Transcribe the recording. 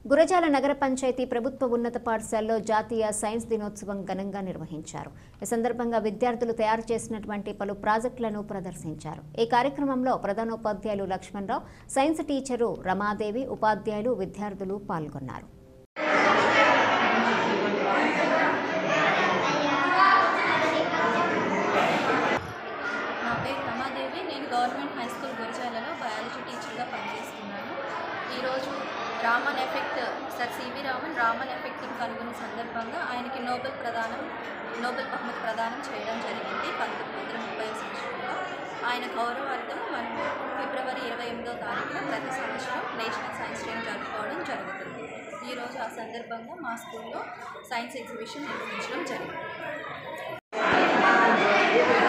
గురజాల నగర పంచాయతీ ప్రభుత్వ ఉన్నత పాఠశాలలో జాతీయ సైన్స్ దినోత్సవం ఘనంగా నిర్వహించారు ఈ సందర్భంగా విద్యార్థులు తయారు చేసినటువంటి పలు ప్రాజెక్టులను ప్రదర్శించారు ఈ కార్యక్రమంలో ప్రధానోపాధ్యాయులు లక్ష్మణరావు సైన్స్ టీచరు రమాదేవి ఉపాధ్యాయులు విద్యార్థులు పాల్గొన్నారు నా పేరు రమాదేవి నేను గవర్నమెంట్ హై స్కూల్ గురజాలలో బయాలజీ టీచర్గా పనిచేస్తున్నాను ఈరోజు Raman effect sir CV Raman Raman ఎఫెక్ట్ని కనుగొన్న సందర్భంగా ఆయనకి నోబెల్ ప్రదానం నోబెల్ బహుమతి ప్రదానం చేయడం జరిగింది పంతొమ్మిది వందల ముప్పై సంవత్సరంలో ఆయన గౌరవార్థం మనం ఫిబ్రవరి ఇరవై ఎనిమిదో తారీఖున ప్రతి సంవత్సరం నేషనల్ సైన్స్ డే జరుపుకోవడం జరుగుతుంది ఈరోజు ఆ సందర్భంగా మా స్కూల్లో సైన్స్ ఎగ్జిబిషన్ నిర్వహించడం జరిగింది